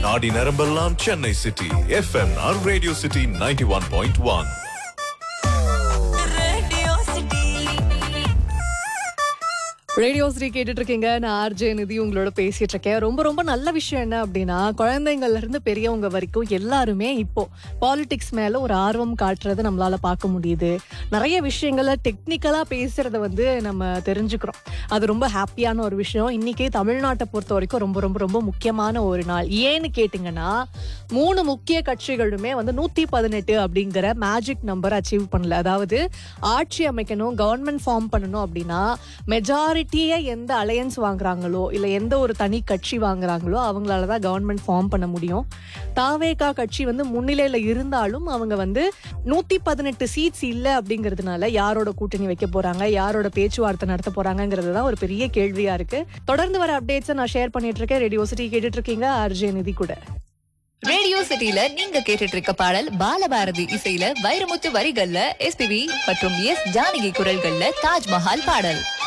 நாடி நரம்பெல்லாம் சென்னை சிட்டி எஃப்எம்ஆர் radio city ninety one point one radio ஸ்ரீ கேட்டுட்டு இருக்கீங்க நான் ஆர்ஜே நிதி உங்களோட பேசிட்டு இருக்கேன் ரொம்ப ரொம்ப நல்ல விஷயம் என்ன அப்படின்னா குழந்தைங்கள்ல இருந்து பெரியவங்க வரைக்கும் எல்லாருமே இப்போ பாலிடிக்ஸ் மேல ஒரு ஆர்வம் காட்டுறது நம்மளால பார்க்க முடியுது நிறைய விஷயங்களை டெக்னிக்கலா பேசுறத வந்து நம்ம தெரிஞ்சுக்கிறோம் அது ரொம்ப ஹாப்பியான ஒரு விஷயம் இன்னைக்கு தமிழ்நாட்டை பொறுத்த வரைக்கும் ரொம்ப ரொம்ப ரொம்ப முக்கியமான ஒரு நாள் ஏன்னு கேட்டிங்கன்னா மூணு முக்கிய கட்சிகளுமே வந்து நூத்தி பதினெட்டு அப்படிங்கிற மேஜிக் நம்பர் அச்சீவ் பண்ணல அதாவது ஆட்சி அமைக்கணும் கவர்மெண்ட் ஃபார்ம் பண்ணணும் அப்படின்னா மெஜாரிட்டியை எந்த அலையன்ஸ் வாங்குறாங்களோ இல்ல எந்த ஒரு தனி கட்சி வாங்குறாங்களோ அவங்களால தான் கவர்மெண்ட் ஃபார்ம் பண்ண முடியும் தாவேகா கட்சி வந்து முன்னிலையில இருந்தாலும் அவங்க வந்து நூத்தி பதினெட்டு சீட்ஸ் இல்ல அப்படிங்கிறதுனால யாரோட கூட்டணி வைக்க போறாங்க யாரோட பேச்சுவார்த்தை நடத்த போறாங்கிறது தான் ஒரு பெரிய கேள்வியா இருக்கு தொடர்ந்து வர அப்டேட்ஸை நான் ஷேர் பண்ணிட்டு இருக்கேன் ரேடியோ சிட்டி கேட்டுட்டு இருக்கீங்க ஆர்ஜே நிதி கூட ரேடியோ சிட்டில நீங்க கேட்டுட்டு இருக்க பாடல் பாலபாரதி இசையில வைரமுத்து வரிகள்ல எஸ்பிபி மற்றும் எஸ் ஜானகி குரல்கள்ல தாஜ்மஹால் பாடல்